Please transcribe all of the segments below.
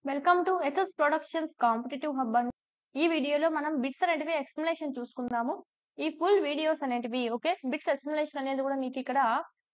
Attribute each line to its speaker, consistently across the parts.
Speaker 1: welcome to SS productions competitive hub అండి ఈ వీడియోలో మనం బిట్స్ అనేటివి ఎక్స్ప్లెనేషన్ చూసుకుందాము ఈ ఫుల్ వీడియోస్ అనేటివి ఓకే బిట్స్ ఎక్స్ప్లెనేషన్ అనేది కూడా మీకు ఇక్కడ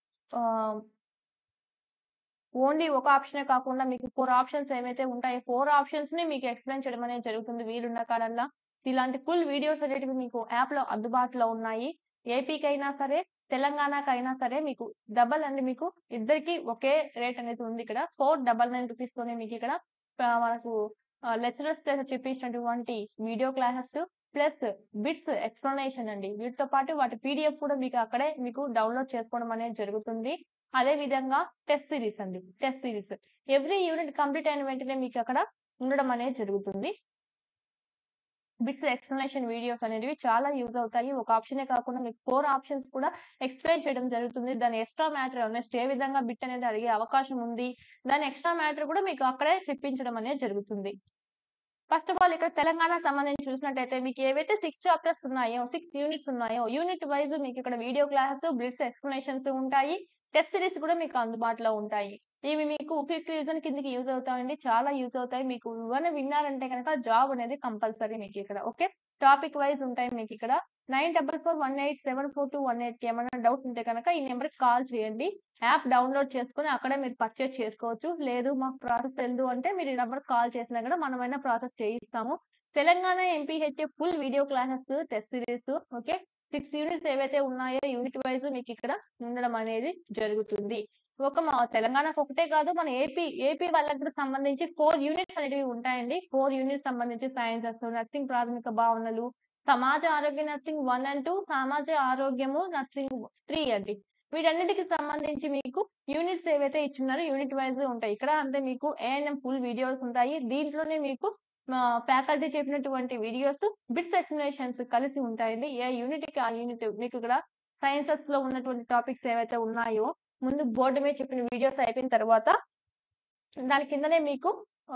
Speaker 1: ఓన్లీ ఒక ఆప్షనే కాకుండా మీకు ఫోర్ ఆప్షన్స్ ఏమైతే ఉంటాయో ఫోర్ ఆప్షన్స్ ని మీకు ఎక్స్ప్లెయిన్ చేయడం అనేది జరుగుతుంది వీలున్న కాలంలో ఇలాంటి ఫుల్ వీడియోస్ అనేటివి మీకు యాప్ లో అందుబాటులో ఉన్నాయి ఏపీకి అయినా సరే తెలంగాణకి అయినా సరే మీకు డబల్ అండి మీకు ఇద్దరికి ఒకే రేట్ అనేది ఉంది ఇక్కడ ఫోర్ డబల్ నైన్ రూపీస్ తోనే మీకు ఇక్కడ ఆ, మనకు లెక్చరర్స్ చెప్పించినటువంటి video classes plus bits explanation అండి వీటితో పాటు వాటి పీడిఎఫ్ కూడా మీకు అక్కడే మీకు డౌన్లోడ్ చేసుకోవడం అనేది జరుగుతుంది అదే విధంగా టెస్ట్ సిరీస్ అండి test series every unit complete అయిన వెంటనే మీకు అక్కడ ఉండడం అనేది జరుగుతుంది బిట్స్ ఎక్స్ప్లెనేషన్ వీడియోస్ అనేవి చాలా యూజ్ అవుతాయి ఒక ఆప్షనే కాకుండా మీకు ఫోర్ ఆప్షన్స్ కూడా ఎక్స్ప్లెయిన్ చేయడం జరుగుతుంది దాని ఎక్స్ట్రా మ్యాటర్ నెక్స్ట్ ఏ విధంగా బిట్ అనేది అడిగే అవకాశం ఉంది దాని ఎక్స్ట్రా మ్యాటర్ కూడా మీకు అక్కడే చెప్పించడం అనేది జరుగుతుంది ఫస్ట్ ఆఫ్ ఆల్ ఇక్కడ తెలంగాణ సంబంధించి చూసినట్టయితే మీకు ఏవైతే సిక్స్ చాప్టర్స్ ఉన్నాయో సిక్స్ యూనిట్స్ ఉన్నాయో యూనిట్ వైజ్ మీకు ఇక్కడ వీడియో క్లాసెస్ బ్లిట్స్ ఎక్స్ప్లెనేషన్స్ ఉంటాయి టెస్ట్ సిరీస్ కూడా మీకు అందుబాటులో ఉంటాయి ఇవి మీకు క్విక్ రీజన్ కిందకి యూజ్ అవుతాయండి చాలా యూజ్ అవుతాయి మీకు ఇవన్నీ విన్నారంటే కనుక జాబ్ అనేది కంపల్సరీ మీకు ఇక్కడ ఓకే టాపిక్ వైజ్ ఉంటాయి మీకు ఇక్కడ nine double four one eight seven four two one eight కి ఏమైనా డౌట్ ఉంటే కనుక ఈ నెంబర్కి కాల్ చేయండి యాప్ డౌన్లోడ్ చేసుకుని అక్కడే మీరు పర్చేస్ చేసుకోవచ్చు లేదు మాకు ప్రాసెస్ తెలియదు అంటే మీరు ఈ నెంబర్ కాల్ చేసినా కూడా మనమైనా ప్రాసెస్ చేయిస్తాము Telangana MPHA full video classes test series okay six units ఏవైతే ఉన్నాయో యూనిట్ వైజ్ మీకు ఇక్కడ ఉండడం అనేది జరుగుతుంది ఒక మా తెలంగాణకు ఒకటే కాదు మన ఏపీ ఏపీ వాళ్ళకి కూడా సంబంధించి ఫోర్ యూనిట్స్ అనేవి ఉంటాయండి ఫోర్ యూనిట్స్ సంబంధించి సైన్సెస్ నర్సింగ్ ప్రాథమిక భావనలు సమాజ ఆరోగ్య నర్సింగ్ వన్ అండ్ టూ సమాజ ఆరోగ్యము నర్సింగ్ త్రీ అండి వీటన్నిటికి సంబంధించి మీకు యూనిట్స్ ఏవైతే ఇచ్చున్నారో యూనిట్ వైజ్ ఉంటాయి ఇక్కడ అంటే మీకు ఏఎన్ఎం ఫుల్ వీడియోస్ ఉంటాయి దీంట్లోనే మీకు ఫ్యాకల్టీ చెప్పినటువంటి వీడియోస్ బిట్స్ ఎక్స్ప్లెనేషన్స్ కలిసి ఉంటాయండి ఏ యూనిట్ కి ఆ యూనిట్ మీకు ఇక్కడ సైన్సెస్ లో ఉన్నటువంటి టాపిక్స్ ఏవైతే ఉన్నాయో ముందు బోర్డు మీద చెప్పిన వీడియోస్ అయిపోయిన తర్వాత దాని కిందనే మీకు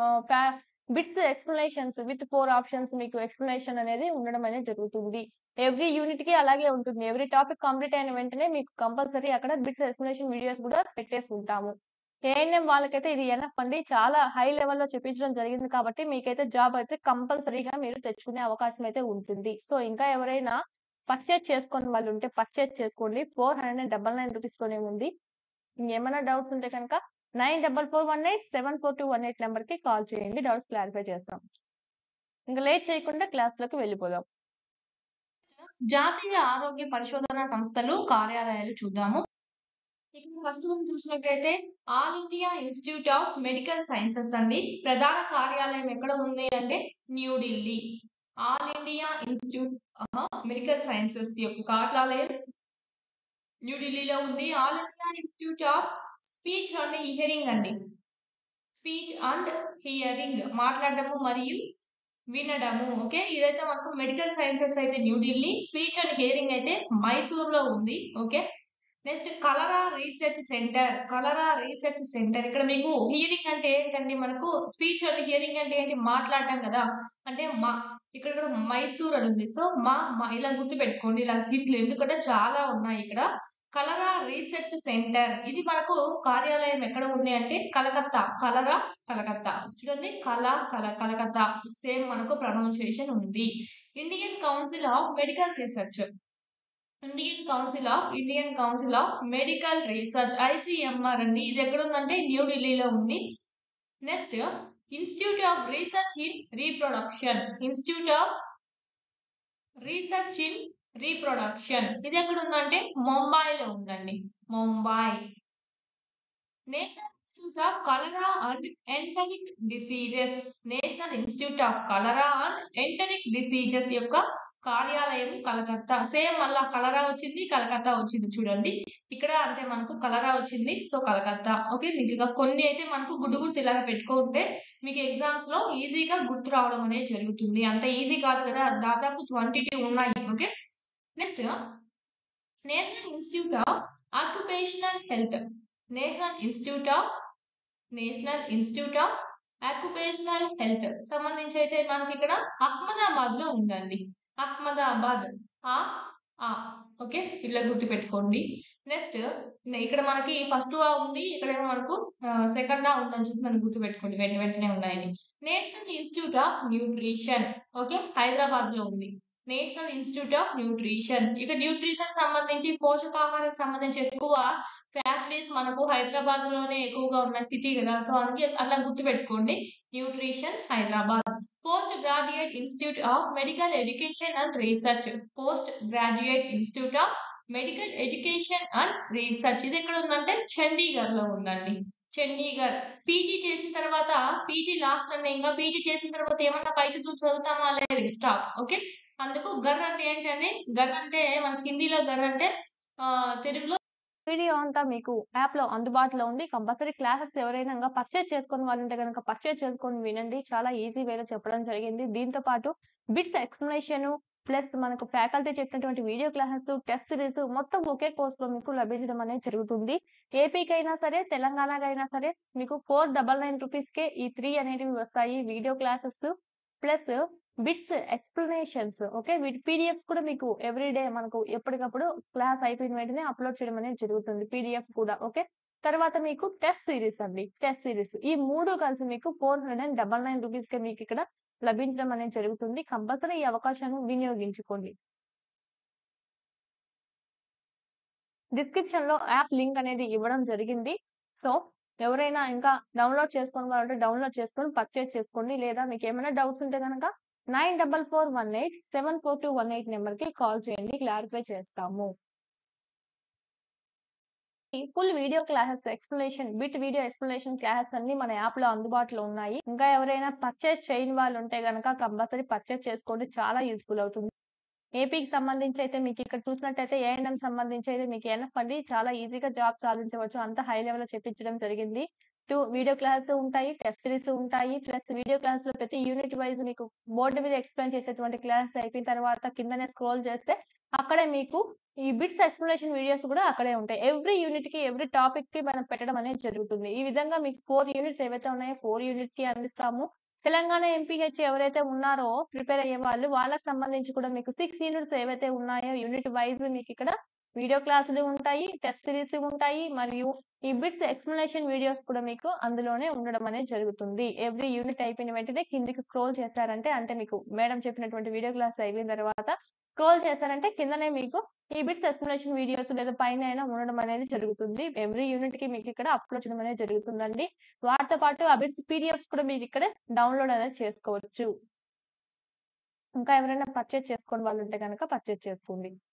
Speaker 1: bits explanations with four options మీకు ఎక్స్ప్లెనేషన్ అనేది ఉండడం అనేది జరుగుతుంది ఎవ్రీ యూనిట్ కి అలాగే ఉంటుంది ఎవ్రీ టాపిక్ కంప్లీట్ అయిన వెంటనే మీకు కంపల్సరీ అక్కడ బిట్స్ ఎక్స్ప్లెనేషన్ వీడియోస్ కూడా పెట్టేసి ఉంటాము ఏఎన్ఎం వాళ్ళకైతే ఇది ఎనఫ్ అండి చాలా హై లెవెల్లో చెప్పించడం జరిగింది కాబట్టి మీకైతే జాబ్ అయితే కంపల్సరీగా మీరు తెచ్చుకునే అవకాశం అయితే ఉంటుంది సో ఇంకా ఎవరైనా పర్చేజ్ చేసుకుని వాళ్ళు ఉంటే పర్చేజ్ చేసుకోండి four hundred and double nine rupees తోనే ఉంది ఇంకేమైనా డౌట్స్ ఉంటే కనుక nine double four one eight seven four two one eight number కి కాల్ చేయండి డౌట్స్ క్లారిఫై చేస్తాం ఇంకా లేట్ చేయకుండా క్లాస్ లోకి వెళ్ళిపోదాం
Speaker 2: జాతీయ ఆరోగ్య పరిశోధన సంస్థలు కార్యాలయాలు చూద్దాము ఇక్కడ ఫస్ట్ మనం చూసినట్లయితే all India institute of medical sciences అండి ప్రధాన కార్యాలయం ఎక్కడ ఉంది అంటే New Delhi all India institute of medical sciences యొక్క కార్యాలయం న్యూఢిల్లీలో ఉంది all India institute of speech and hearing అండి స్పీచ్ అండ్ హియరింగ్ మాట్లాడడము మరియు వినడము ఓకే ఇదైతే మనకు మెడికల్ సైన్సెస్ అయితే న్యూఢిల్లీ స్పీచ్ అండ్ హియరింగ్ అయితే మైసూర్ లో ఉంది okay next cholera research centre cholera research centre ఇక్కడ మీకు హియరింగ్ అంటే ఏంటండి మనకు స్పీచ్ అండ్ హియరింగ్ అంటే ఏంటి మాట్లాడటం కదా అంటే మా ఇక్కడ కూడా మైసూర్ అని ఉంది సో మా మా ఇలా గుర్తు పెట్టుకోండి ఇలా హిట్లు ఎందుకంటే చాలా ఉన్నాయి ఇక్కడ కలరా రీసెర్చ్ సెంటర్ ఇది మనకు కార్యాలయం ఎక్కడ ఉంది అంటే కలకత్తా కలరా కలకత్తా చూడండి కల కల కలకత్తా సేమ్ మనకు ప్రొనౌన్సియేషన్ ఉంది Indian council of medical research Indian council of Indian council of medical research ICMR అండి ఇది ఎక్కడ ఉందంటే న్యూఢిల్లీలో ఉంది next institute of research in reproduction institute of research in reproduction ఇది ఎక్కడ ఉందంటే ముంబైలో ఉందండి Mumbai national institute of cholera and enteric diseases national institute of cholera and enteric diseases యొక్క కార్యాలయం కలకత్తా సేమ్ మళ్ళా కలరా వచ్చింది కలకత్తా వచ్చింది చూడండి ఇక్కడ అంతే మనకు కలరా వచ్చింది సో కలకత్తా ఓకే మీకు ఇక కొన్ని అయితే మనకు గుడ్డు గుర్తు ఇలాగ పెట్టుకుంటే మీకు ఎగ్జామ్స్ లో ఈజీగా గుర్తు రావడం అనేది జరుగుతుంది అంత ఈజీ కాదు కదా దాదాపు ట్వంటీ టూ ఉన్నాయి okay next national institute of occupational health national institute of national institute of occupational health సంబంధించి అయితే మనకి ఇక్కడ అహ్మదాబాద్ లో ఉందండి అహ్మదాబాద్ ఆ ఆ ఓకే ఇట్లా గుర్తుపెట్టుకోండి నెక్స్ట్ ఇక్కడ మనకి ఫస్ట్ ఆ ఉంది ఇక్కడేమో మనకు సెకండ్ ఆ ఉందని చెప్పి మనం గుర్తుపెట్టుకోండి వెంట వెంటనే ఉన్నాయని national institute of nutrition okay Hyderabad లో ఉంది నేషనల్ ఇన్స్టిట్యూట్ ఆఫ్ న్యూట్రిషన్ ఇక న్యూట్రిషన్ సంబంధించి పోషకాహారం సంబంధించి ఎక్కువ ఫ్యాక్టరీస్ మనకు హైదరాబాద్ లోనే ఎక్కువగా ఉన్న సిటీ కదా సో అందుకే అట్లా గుర్తుపెట్టుకోండి nutrition Hyderabad post graduate institute of medical education and research post graduate institute of medical education and research ఇది ఎక్కడ ఉందంటే చండీగఢ్ లో ఉందండి చండీగఢ్ పీజీ చేసిన తర్వాత పీజీ లాస్ట్ అంటే ఇంకా పీజీ చేసిన తర్వాత ఏమన్నా పై చదువులు చదువుతామా లేదు స్టాప్ ఓకే అందుకు గర్ అంటే ఏంటంటే గర్ అంటే మనకి హిందీలో గర్ అంటే ఆ, తెలుగులో
Speaker 1: వీడియో అంతా మీకు యాప్ లో అందుబాటులో ఉంది కంపల్సరీ క్లాసెస్ ఎవరైనా ఇంకా పర్చేజ్ చేసుకుని వాళ్ళు ఉంటే కనుక పర్చేజ్ చేసుకొని వినండి చాలా ఈజీ వేలో చెప్పడం జరిగింది దీంతో పాటు బిట్స్ ఎక్స్ప్లెనేషన్ ప్లస్ మనకు ఫ్యాకల్టీ చెప్పినటువంటి వీడియో క్లాసెస్ టెస్ట్ సిరీస్ మొత్తం ఒకే కోర్స్ లో మీకు లభించడం అనేది జరుగుతుంది ఏపీకి అయినా సరే తెలంగాణకి అయినా సరే మీకు ఫోర్ డబల్ నైన్ రూపీస్ కే ఈ త్రీ అనేటివి వస్తాయి video classes plus bits explanations okay వీటి పీడిఎఫ్స్ కూడా మీకు ఎవ్రీ డే మనకు ఎప్పటికప్పుడు క్లాస్ అయిపోయిన వెంటనే అప్లోడ్ చేయడం అనేది జరుగుతుంది పీడిఎఫ్ కూడా ఓకే తర్వాత మీకు టెస్ట్ సిరీస్ అండి టెస్ట్ సిరీస్ ఈ మూడు కలిసి మీకు four hundred and double nine rupees కి మీకు ఇక్కడ లభించడం అనేది జరుగుతుంది కంపల్సరీ ఈ అవకాశాన్ని వినియోగించుకోండి డిస్క్రిప్షన్ లో యాప్ లింక్ అనేది ఇవ్వడం జరిగింది సో ఎవరైనా ఇంకా డౌన్లోడ్ చేసుకుని వాళ్ళంటే డౌన్లోడ్ చేసుకొని పర్చేజ్ చేసుకోండి లేదా మీకు ఏమైనా డౌట్స్ ఉంటే కనుక nine double four one eight seven four two one eight number కి కాల్ చేయండి క్లారిఫై చేస్తాము full video classes explanation bit video explanation classes అన్ని మన యాప్ లో అందుబాటులో ఉన్నాయి ఇంకా ఎవరైనా పర్చేజ్ చేయని వాళ్ళు ఉంటే కనుక కంపల్సరీ పర్చేజ్ చేసుకోండి చాలా యూస్ఫుల్ అవుతుంది ఏపీకి సంబంధించి అయితే మీకు ఇక్కడ చూసినట్టయితే ఏఎన్ఎం సంబంధించి అయితే మీకు ఎన్ఎఫ్ అండి చాలా ఈజీగా జాబ్ సాధించవచ్చు అంత హై లెవెల్ లో చెప్పించడం జరిగింది టూ వీడియో క్లాస్ ఉంటాయి టెస్ట్ సిరీస్ ఉంటాయి ప్లస్ వీడియో క్లాస్ లో ప్రతి యూనిట్ వైజ్ మీకు బోర్డు మీద ఎక్స్ప్లెయిన్ చేసేటువంటి క్లాస్ అయిపోయిన తర్వాత కిందనే స్క్రోల్ చేస్తే అక్కడే మీకు ఈ బిట్స్ ఎక్స్ప్లెనేషన్ వీడియోస్ కూడా అక్కడే ఉంటాయి ఎవ్రీ యూనిట్ కి ఎవ్రీ టాపిక్ కి మనం పెట్టడం అనేది జరుగుతుంది ఈ విధంగా మీకు ఫోర్ యూనిట్స్ ఏవైతే ఉన్నాయో ఫోర్ యూనిట్ కి అందిస్తాము తెలంగాణ ఎంపీహెచ్ ఎవరైతే ఉన్నారో ప్రిపేర్ అయ్యే వాళ్ళు వాళ్ళకి సంబంధించి కూడా మీకు సిక్స్ యూనిట్స్ ఏవైతే ఉన్నాయో యూనిట్ వైజ్ మీకు ఇక్కడ వీడియో క్లాసులు ఉంటాయి టెస్ట్ సిరీస్ ఉంటాయి మరియు ఈ బిట్స్ ఎక్స్ప్లెనేషన్ వీడియోస్ కూడా మీకు అందులోనే ఉండడం అనేది జరుగుతుంది ఎవ్రీ యూనిట్ అయిపోయిన వెంటనే కిందికి స్క్రోల్ చేశారంటే అంటే మీకు మేడం చెప్పినటువంటి వీడియో క్లాస్ అయిపోయిన తర్వాత స్క్రోల్ చేశారంటే కిందనే మీకు ఈ బిట్స్ ఎక్స్ప్లెనేషన్ వీడియోస్ లేదా పైన అయినా ఉండడం అనేది జరుగుతుంది ఎవ్రీ యూనిట్ కి మీకు ఇక్కడ అప్లోడ్ చేయడం అనేది జరుగుతుందండి వాటితో పాటు ఆ బిట్స్ పీడిఎఫ్స్ కూడా మీరు ఇక్కడ డౌన్లోడ్ అనేది చేసుకోవచ్చు ఇంకా ఎవరైనా పర్చేజ్ చేసుకోని వాళ్ళు ఉంటే కనుక పర్చేజ్ చేసుకోండి